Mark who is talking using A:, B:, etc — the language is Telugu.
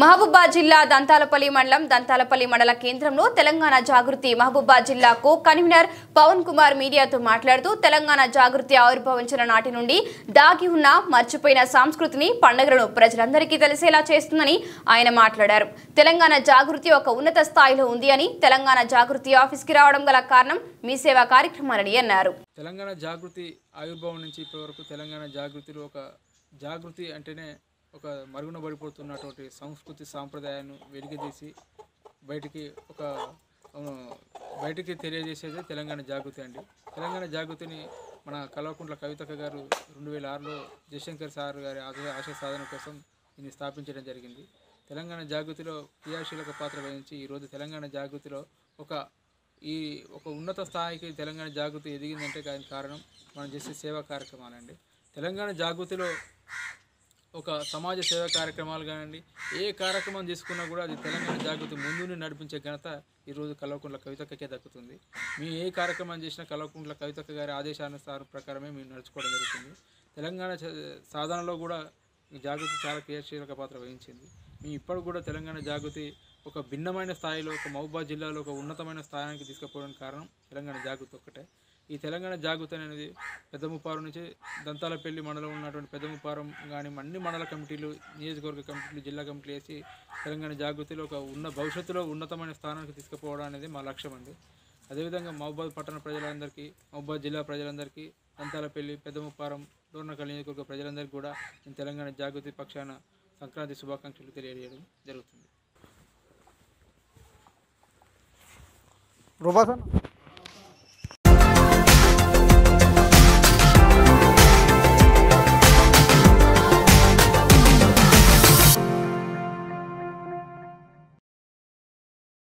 A: మహబూబాద్ జిల్లా దంతాలపల్లి మండలం దంతాలపల్లి మండల కేంద్రంలో తెలంగాణ జాగృతి మహబూబాద్ జిల్లాకు కన్వీనర్ పవన్ కుమార్ మీడియాతో మాట్లాడుతూ తెలంగాణ జాగృతి ఆవిర్భవించిన నాటి నుండి దాగి ఉన్న మర్చిపోయిన సంస్కృతిని పండుగలను ప్రజలందరికీ తెలిసేలా చేస్తుందని ఆయన మాట్లాడారు తెలంగాణ జాగృతి ఒక ఉన్నత స్థాయిలో ఉంది అని తెలంగాణ జాగృతి ఆఫీస్కి రావడం గల కారణం మీ సేవా కార్యక్రమాలని అన్నారు
B: తెలంగాణ జాగృతి ఆవిర్భావం నుంచి ఇప్పటివరకు తెలంగాణ జాగృతిలో ఒక జాగృతి అంటేనే ఒక మరుగున పడిపోతున్నటువంటి సంస్కృతి సాంప్రదాయాన్ని వెలికితీసి బయటికి ఒక ఆ, బయటికి తెలియజేసేది తెలంగాణ జాగృతి అండి తెలంగాణ జాగృతిని మన కల్వకుంట్ల కవితక్క గారు రెండు వేల ఆరులో జయశంకర్ సార్ గారి ఆశ ఆశ సాధన కోసం దీన్ని స్థాపించడం జరిగింది తెలంగాణ జాగృతిలో క్రియాశీలక పాత్ర వహించి ఈరోజు తెలంగాణ జాగృతిలో ఒక ఈ ఒక ఉన్నత స్థాయికి తెలంగాణ జాగృతి ఎదిగిందంటే దానికి కారణం మనం చేసే సేవా కార్యక్రమాలండి తెలంగాణ జాగృతిలో ఒక సమాజ సేవా కార్యక్రమాలు కానివ్వండి ఏ కార్యక్రమం తీసుకున్నా కూడా అది తెలంగాణ జాగృతి ముందుని నడిపించే ఘనత ఈరోజు కల్వకుంట్ల కవితక్కకే దక్కుతుంది మేము ఏ కార్యక్రమం చేసినా కల్వకుంట్ల కవితక్క గారి ఆదేశానుసారం ప్రకారమే మేము నడుచుకోవడం జరుగుతుంది తెలంగాణ చ- సాధనలో కూడా ఈ జాగృతి చాలా క్రియాశీలక పాత్ర వహించింది మేము ఇప్పటికి కూడా తెలంగాణ జాగృతి ఒక భిన్నమైన స్థాయిలో ఒక మహబూబాద్ జిల్లాలో ఒక ఉన్నతమైన స్థానానికి తీసుకుపోవడానికి కారణం తెలంగాణ జాగృతి ఒక్కటే ఈ తెలంగాణ జాగృతి అనేది పెద్దముప్పారం నుంచి దంతాలపల్లి మండలం ఉన్నటువంటి పెద్దముప్పారం కానీ అన్ని మండల కమిటీలు నియోజకవర్గ కమిటీలు జిల్లా కమిటీలు వేసి తెలంగాణ జాగృతిలో ఒక ఉన్న భవిష్యత్తులో ఉన్నతమైన స్థానానికి తీసుకుపోవడం అనేది మా లక్ష్యం అండి అదేవిధంగా మహబూబాద్ పట్టణ ప్రజలందరికీ మహబూబాద్ జిల్లా ప్రజలందరికీ దంతాలపల్లి పెద్దముప్పారం డోర్నకల్ నియోజకవర్గ ప్రజలందరికీ కూడా నేను తెలంగాణ జాగృతి పక్షాన సంక్రాంతి శుభాకాంక్షలు తెలియజేయడం జరుగుతుంది
C: రూపాసన్